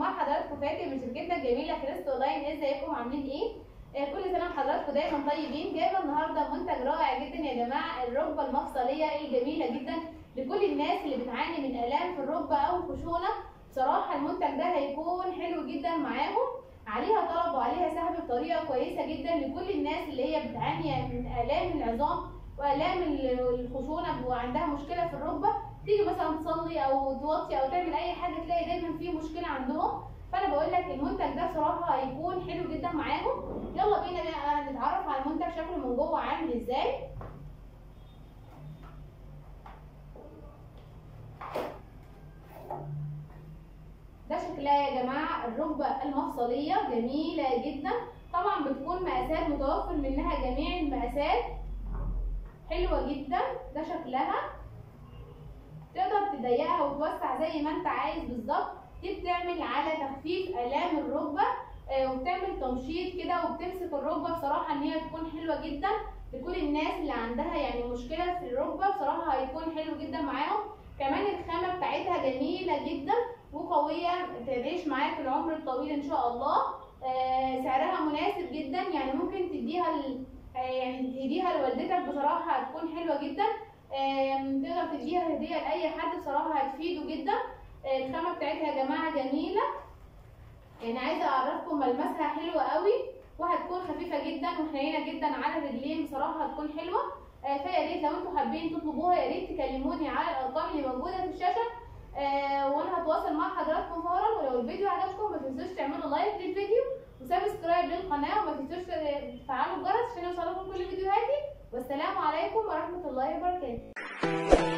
مع حضراتكم فاتن من شركتنا الجميله كريست اونلاين ازيكم عاملين ايه؟ آه، كل سنه وحضراتكم دايما طيبين جايبه النهارده منتج رائع جدا يا جماعه الركبه المفصليه الجميله جدا لكل الناس اللي بتعاني من الام في الركبه او خشونه بصراحه المنتج ده هيكون حلو جدا معاهم عليها طلب وعليها سحب بطريقه كويسه جدا لكل الناس اللي هي بتعاني من الام العظام والام الخشونه وعندها مشكله في الركبه تيجي مثلا تصلي او توطي او تعمل اي حاجه تلاقي دايما في مشكله عندهم فانا بقول لك المنتج ده بصراحه هيكون حلو جدا معاهم يلا بينا بقى نتعرف على المنتج شكله من جوه عامل ازاي ده شكلها يا جماعه الركبه المفصليه جميله جدا طبعا بتكون مقاسات متوفر منها جميع المقاسات حلوه جدا ده شكلها تقدر تضيقها وتوسع زي ما انت عايز بالظبط دي بتعمل على تخفيف الام الركبه آه، وبتعمل تمشيط كده وبتمسك الركبه بصراحه ان هي تكون حلوه جدا لكل الناس اللي عندها يعني مشكله في الركبه بصراحه هيكون حلو جدا معاهم كمان الخامه بتاعتها جميله جدا وقويه تعيش معاك العمر الطويل ان شاء الله آه، سعرها مناسب جدا يعني ممكن تديها ال... آه، يعني تديها لوالدتك بصراحه هتكون حلوه جدا آم، تقدر تديها هديه لاي حد بصراحه هتفيده جدا آه، الخامه بتاعتها يا جماعه جميله يعني عايزه اعرفكم ملمسها حلو قوي وهتكون خفيفه جدا وحنينه جدا على الرجلين بصراحه هتكون حلوه آه، فيا ريت لو انتم حابين تطلبوها يا ريت تكلموني على الارقام اللي موجوده في الشاشه آه، وانا هتواصل مع حضراتكم فورا ولو الفيديو عجبكم ما تنسوش تعملوا لايك للفيديو وسبسكرايب للقناه وما تنسوش تفعلوا الجرس عشان يوصلكم كل فيديوهاتي والسلام عليكم ورحمه الله وبركاته